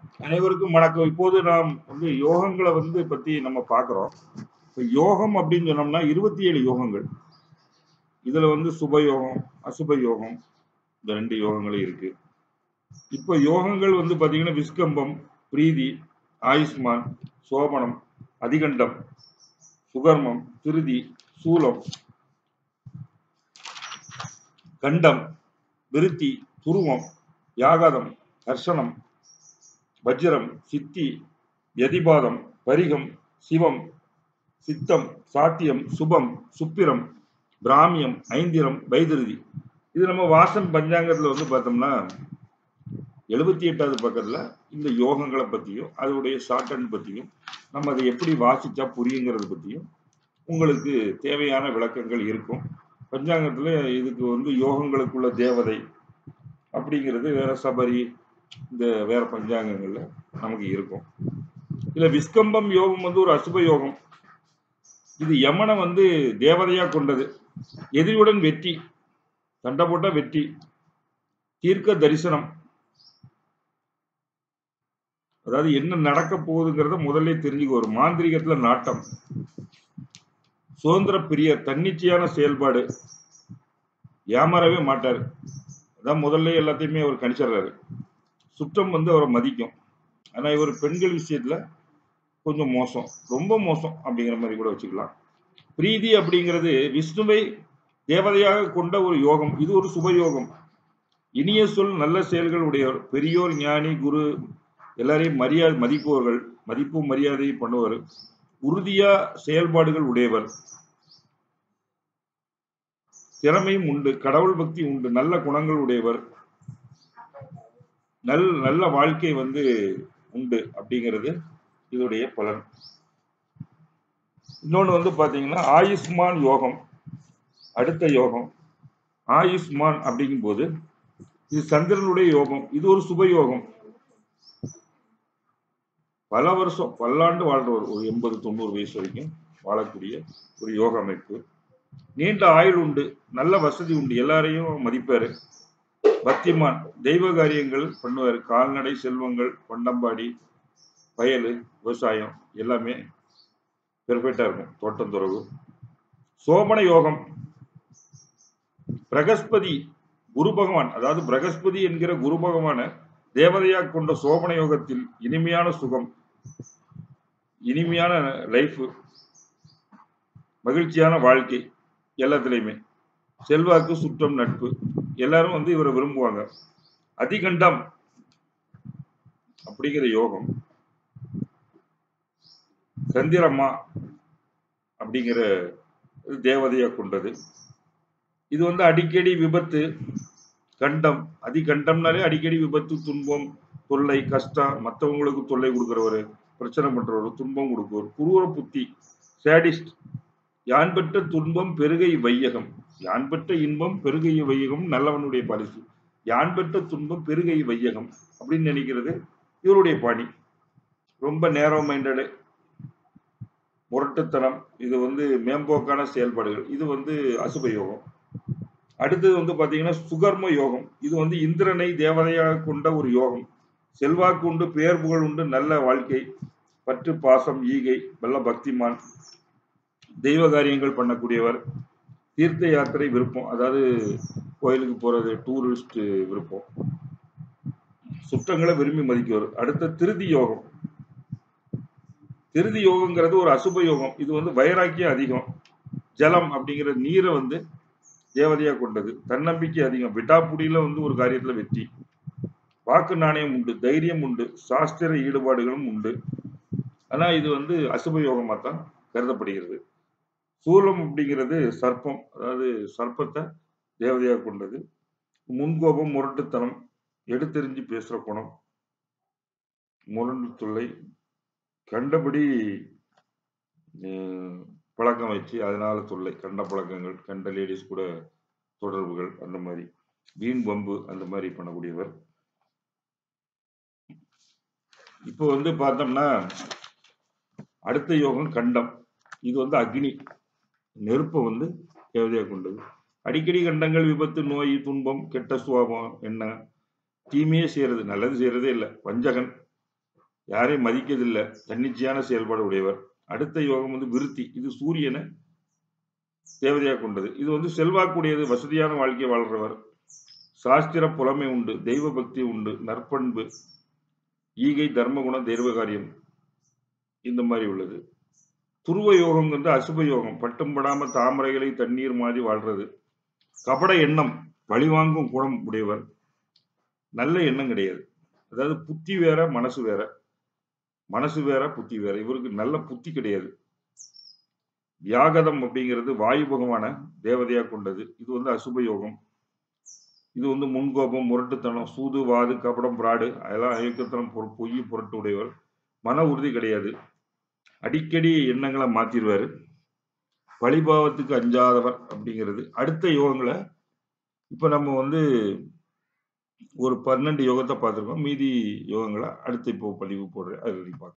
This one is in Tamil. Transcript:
அனைவருக்கும் வணக்கம் இப்போது நாம் வந்து யோகங்களை வந்து பத்தி நம்ம பார்க்கிறோம் இப்ப யோகம் அப்படின்னு சொன்னோம்னா இருபத்தி ஏழு யோகங்கள் இதுல வந்து சுப யோகம் அசுப யோகம் இந்த ரெண்டு யோகங்களும் இருக்கு இப்போ யோகங்கள் வந்து பாத்தீங்கன்னா விஸ்கம்பம் பிரீதி ஆயுஷ்மான் சோபனம் அதிகண்டம் சுகர்மம் திருதி சூலம் கண்டம் விருத்தி துருவம் யாகாதம் ஹர்ஷனம் வஜ்ரம் சித்தி யதிபாதம் பரிகம் சிவம் சித்தம் சாத்தியம் சுபம் சுப்பிரம் பிராமியம் ஐந்திரம் வைதிருதி இது நம்ம வாசன் பஞ்சாங்கத்துல வந்து பார்த்தோம்னா எழுபத்தி எட்டாவது பக்கத்துல இந்த யோகங்களை பத்தியும் அதோடைய ஷார்ட் அண்ட் பத்தியும் நம்ம அதை எப்படி வாசிச்சா புரியுங்கிறத பத்தியும் உங்களுக்கு தேவையான விளக்கங்கள் இருக்கும் பஞ்சாங்கத்துல இதுக்கு வந்து யோகங்களுக்குள்ள தேவதை அப்படிங்கிறது வேற சபரி இந்த வேற பஞ்சாங்கங்கள்ல நமக்கு இருக்கும் இதுல விஸ்கம்பம் யோகம் வந்து ஒரு அசுப யோகம் இது யமனை வந்து தேவதையா கொண்டது எதிரியுடன் வெற்றி சண்டை போட்டா வெற்றி தீர்க்க தரிசனம் அதாவது என்ன நடக்க போகுதுங்கிறத முதல்ல தெரிஞ்சுக்க ஒரு மாந்திரிகத்துல நாட்டம் சுதந்திர பிரியர் தன்னிச்சையான செயல்பாடு ஏமாறவே மாட்டாரு அதான் முதல்ல எல்லாத்தையுமே அவர் கணிச்சிடுறாரு சுற்றம் வந்து அவரை மதிக்கும் ஆனா இவர் பெண்கள் விஷயத்துல கொஞ்சம் மோசம் ரொம்ப மோசம் அப்படிங்கிற மாதிரி கூட வச்சுக்கலாம் பிரீதி அப்படிங்கிறது விஷ்ணுவை தேவதையாக கொண்ட ஒரு யோகம் இது ஒரு சுப யோகம் இனிய சொல் நல்ல செயல்கள் உடையவர் பெரியோர் ஞானி குரு எல்லாரையும் மரியாதை மதிப்பவர்கள் மதிப்பு மரியாதை பண்ணுவார் உறுதியா செயல்பாடுகள் உடையவர் திறமையும் உண்டு கடவுள் பக்தி உண்டு நல்ல குணங்கள் உடையவர் நல் நல்ல வாழ்க்கை வந்து உண்டு அப்படிங்கிறது இதோடைய பலன் இன்னொன்று வந்து பாத்தீங்கன்னா ஆயுஷ்மான் யோகம் அடுத்த யோகம் ஆயுஷ்மான் அப்படிங்கும்போது இது சந்திரனுடைய யோகம் இது ஒரு சுப யோகம் பல வருஷம் பல்லாண்டு வாழ்றவர் ஒரு எண்பது தொண்ணூறு வயசு வரைக்கும் வாழக்கூடிய ஒரு யோக அமைப்பு நீண்ட ஆயுள் உண்டு நல்ல வசதி உண்டு எல்லாரையும் மதிப்பாரு பக்திமான் தெய்வ காரியங்கள் பண்ணுவார் கால்நடை செல்வங்கள் பண்டம்பாடி வயல் விவசாயம் எல்லாமே பெர்ஃபெக்டா இருக்கும் தோட்டம் துறவு சோமன யோகம் பிரகஸ்பதி குரு பகவான் அதாவது பிரகஸ்பதி என்கிற குரு பகவான தேவதையா கொண்ட சோபன யோகத்தில் இனிமையான சுகம் இனிமையான லைஃப் மகிழ்ச்சியான வாழ்க்கை எல்லாத்துலயுமே செல்வாக்கு சுற்றம் நட்பு எல்லாரும் வந்து இவரை விரும்புவாங்க அதிகண்டம் அப்படிங்கிற யோகம் சந்திரம்மா அப்படிங்கிற தேவதையா கொண்டது இது வந்து அடிக்கடி விபத்து கண்டம் அதிகண்டம்னாலே அடிக்கடி விபத்து துன்பம் தொல்லை கஷ்டம் மற்றவங்களுக்கு தொல்லை கொடுக்குறவர் பிரச்சனை பண்றவர் துன்பம் கொடுக்குறவர் குரூர புத்தி சேடிஸ்ட் யான் பெற்ற துன்பம் பெருகை வையகம் யான் பெற்ற இன்பம் பெருகை வையகம் நல்லவனுடைய பரிசு யான் பெற்ற துன்பம் பெருகை வையகம் அப்படின்னு நினைக்கிறது இவருடைய பாணி ரொம்ப நேரோ மைண்டடு முரட்டுத்தனம் இது வந்து மேம்போக்கான செயல்பாடுகள் இது வந்து அசுப யோகம் அடுத்தது வந்து பாத்தீங்கன்னா சுகர்ம யோகம் இது வந்து இந்திரனை தேவதையாக கொண்ட ஒரு யோகம் செல்வாக்கு உண்டு பெயர் புகழ் உண்டு நல்ல வாழ்க்கை பற்று பாசம் ஈகை நல்ல பக்திமான் தெய்வ காரியங்கள் பண்ணக்கூடியவர் தீர்த்த யாத்திரை விருப்பம் அதாவது கோயிலுக்கு போறது டூரிஸ்ட் விருப்பம் சுற்றங்களை விரும்பி மதிக்குவார் அடுத்த திருதி யோகம் திருதி யோகங்கிறது ஒரு அசுப யோகம் இது வந்து வைராக்கியம் அதிகம் ஜலம் அப்படிங்கிற நீரை வந்து தேவதையா கொண்டது தன்னம்பிக்கை அதிகம் விடாப்புடியில வந்து ஒரு காரியத்துல வெற்றி வாக்கு நாணயம் உண்டு தைரியம் உண்டு சாஸ்திர ஈடுபாடுகளும் உண்டு ஆனா இது வந்து அசுப யோகமா தான் கருதப்படுகிறது சூலம் அப்படிங்கிறது சர்ப்பம் அதாவது சர்ப்பத்தை தேவதையா கொண்டது முன்கோபம் முரட்டுத்தனம் எடுத்தெறிஞ்சு பேசுற குணம் முரண்டு தொல்லை கண்டபடி அஹ், பழக்கம் வச்சு அதனால தொல்லை கண்ட பழக்கங்கள் கண்ட லேடிஸ் கூட தொடர்புகள் அந்த மாதிரி வீண் பம்பு அந்த மாதிரி பண்ணக்கூடியவர் இப்போ வந்து பார்த்தோம்னா அடுத்த யோகம் கண்டம் இது வந்து அக்னி நெருப்பை வந்து தேவதையா கொண்டது அடிக்கடி கண்டங்கள் விபத்து நோய் துன்பம் கெட்ட சுவாபம் என்ன தீமையே செய்யறது நல்லது செய்யறதே இல்லை வஞ்சகன் யாரையும் மதிக்கிறதில்லை தன்னிச்சையான செயல்பாடு உடையவர் அடுத்த யோகம் வந்து விருத்தி இது சூரியனை தேவதையாக கொண்டது இது வந்து செல்வாக்குடையது வசதியான வாழ்க்கை வாழ்றவர் சாஸ்திர புலமை உண்டு தெய்வ பக்தி உண்டு நற்பண்பு ஈகை தர்மகுணம் தெய்வ காரியம் இந்த மாதிரி உள்ளது துருவ யோகம்ங்கிறது அசுப யோகம் பட்டும் படாம தாமரைகளை தண்ணீர் மாதிரி வாழ்றது கபட எண்ணம் வழிவாங்கும் குணம் உடையவர் நல்ல எண்ணம் கிடையாது அதாவது புத்தி வேற மனசு வேற மனசு வேற புத்தி வேற இவருக்கு நல்ல புத்தி கிடையாது வியாகதம் அப்படிங்கிறது வாயு பகவான தேவதையா கொண்டது இது வந்து அசுப யோகம் இது வந்து முன்கோபம் முரட்டுத்தனம் சூது வாது கபடம் பிராடு அதெல்லாம் அயக்கத்தனம் பொ- பொய் புரட்டு உடையவர் மன உறுதி கிடையாது அடிக்கடி எண்ணங்களை மாத்திடுவாரு பழிபாவத்துக்கு அஞ்சாதவர் அப்படிங்கிறது அடுத்த யோகங்களை இப்ப நம்ம வந்து ஒரு பன்னெண்டு யோகத்தை பார்த்துருக்கோம் மீதி யோகங்களை அடுத்த இப்போ பதிவு போடுறேன் அது பார்க்கலாம்